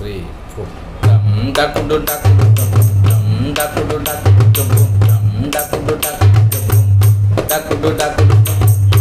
three four டம் டக்குடு டக்குடு டும் டம் டக்குடு டக்குடு டும் டும் டம் டக்குடு டக்குடு டும் டும் டக்குடு டக்குடு டும்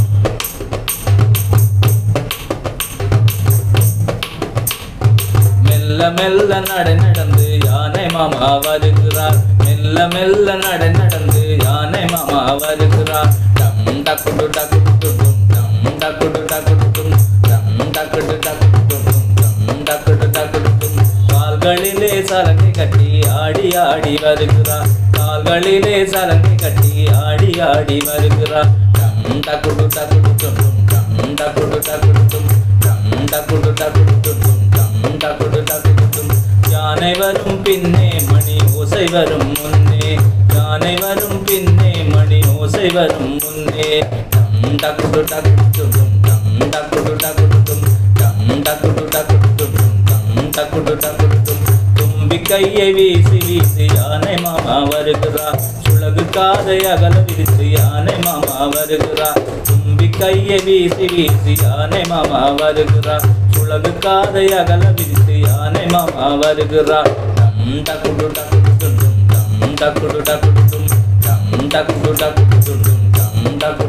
மெல்ல மெல்ல நடை நடந்து யானை மாமா வருகிறார் மெல்ல மெல்ல நடை நடந்து யானை மாமா வருகிறார் டம் டக்குடு டக்குடு டும் டம் டக்குடு டக்குடு டும் டம் டக்குடு டக்குடு டும் டம் டக்குடு டக்குடு டும் கால்களிலே சலங்கை கட்டி ஆடி ஆடி வருகிறார் கால்களிலே சலங்கை கட்டி ஆடி ஆடி வருகிறார் டம் டக்குடு டக்குடு டும் டம் டக்குடு டக்குடு டும் டம் டக்குடு டக்குடு டும் டம் டக்குடு டக்குடு டும் யானை வரும் பின்னே மணி ஓசை வரும் முன்னே யானை வரும் பின்னே மணி ஓசை வரும் முன்னே டம் டக்குடு டக்குடு டும் டம் டக்குடு டக்குடு டும் டம் டக்குடு டக்குடு டும் டம் டக்குடு டக்குடு டும் தும்பி கையை வீசி வீசி யானை மாமா வருகிறார் சுழகு காதை அகல விரித்து யானை மாமா வருகிறார் தும்பி கையை வீசி வீசி யானை மாமா வருகிறார் சுழகு காதை அகல விரித்து யானை மாமா வருகிறார் டம் டக்குடு டக்குடு டும் டம் டக்குடு டக்குடு டும் டம் டக்குடு டக்குடு டும் டம் டக்குடு